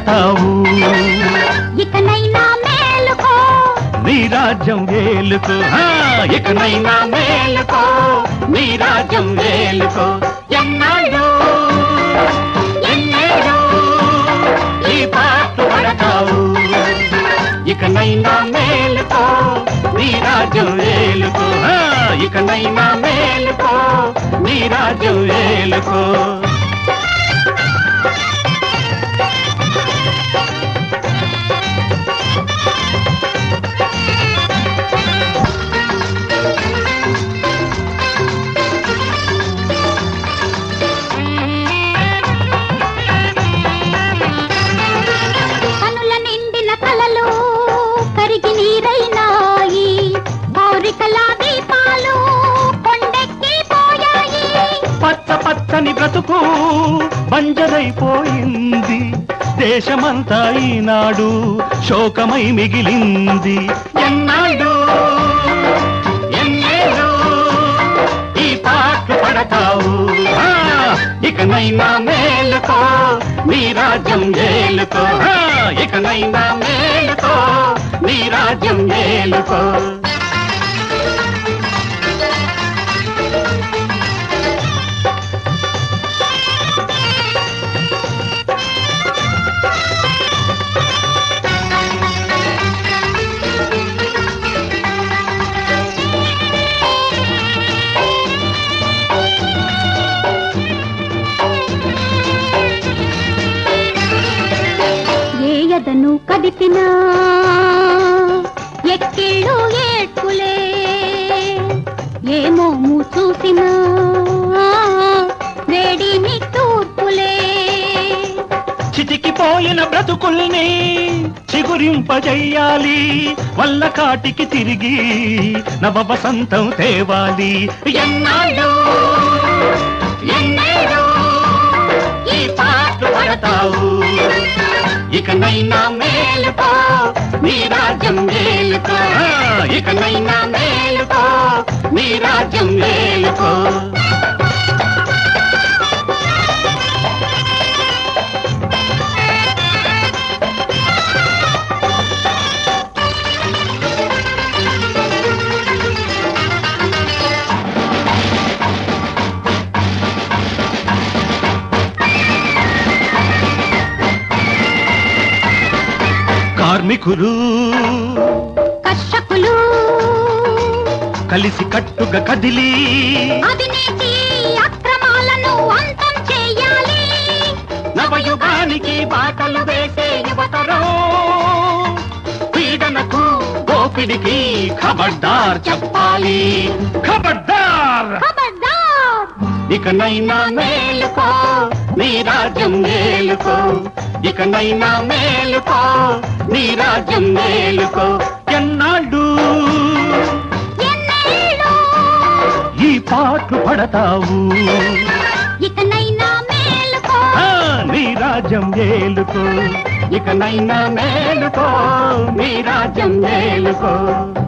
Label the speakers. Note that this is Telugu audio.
Speaker 1: పడతావు
Speaker 2: ఇకనైనా మేలుకో
Speaker 1: నీ రాజ్యం వేలుకో ఆ, ఇకనైనా మేలుకో నీ రాజ్యం వేలుకో ఎన్నాళ్ళు ఎన్నేళ్ళు ఈ పాటు పడతావు ఇకనైనా మేలుకో నీ రాజ్యం వేలుకో ఆ, ఇకనైనా మేలుకో నీ రాజ్యం వేలుకో
Speaker 2: కనుల నిండిన కలలు కరిగి నీరైనాయి కోరికల దీపాలు కొండెక్కి పోయాయి
Speaker 1: పచ్చ పచ్చని బ్రతుకు బంజరైపోయింది దేశమంతా ఈనాడు శోకమై మిగిలింది ఎన్నాళ్ళు ఎన్నేళ్ళు ఈ పాటలు పడతావు ఆ, ఇకనైనా మేలుకో నీ రాజ్యం ఏలుకో ఆ, ఇకనైనా మేలుకో నీ రాజ్యం ఏలుకో
Speaker 2: ఏ ఎదను కదిపినా ఎక్కిళ్ళు ఏడ్పులే ఏ మోము చూసినా వేడి తూర్పులే
Speaker 1: చితికిపోయిన బ్రతుకుల్ని చిగురింపజెయ్యాలి వల్ల కాటికి తిరిగి నవ వసంతం తేవాలి ఎన్నాళ్ళు ఎన్నేళ్ళు ఈ పాటలు పడతావు ఇకనైనా మేలుకో నీ రాజ్యం మేలుకో ఆ, ఇకనైనా మేలుకో నీ రాజ్యం మేలుకో కార్మికులు
Speaker 2: కర్షకులు
Speaker 1: కలిసి కట్టుగా కదిలి
Speaker 2: అవినీతి అక్రమాలను అంతం చేయాలి
Speaker 1: నవయుగానికి బాటలు వేసే యువతరం పీడనకు దోపిడికి ఖబర్దార్ చెప్పాలి ఖబర్దార్
Speaker 2: ఖబర్దార్
Speaker 1: ఇకనైనా మేలుకో నీ రాజ్యం మేలుకో ఇకనైనా మేలుకో నీ రాజ్యం మేలుకో ఎన్నాళ్ళు
Speaker 2: ఎన్నేళ్ళు
Speaker 1: ఈ పాటలు పడతావు
Speaker 2: ఇకనైనా మేలుకో
Speaker 1: ఆ, నీ రాజ్యం ఏలుకో ఇకనైనా మేలుకో నీ రాజ్యం ఏలుకో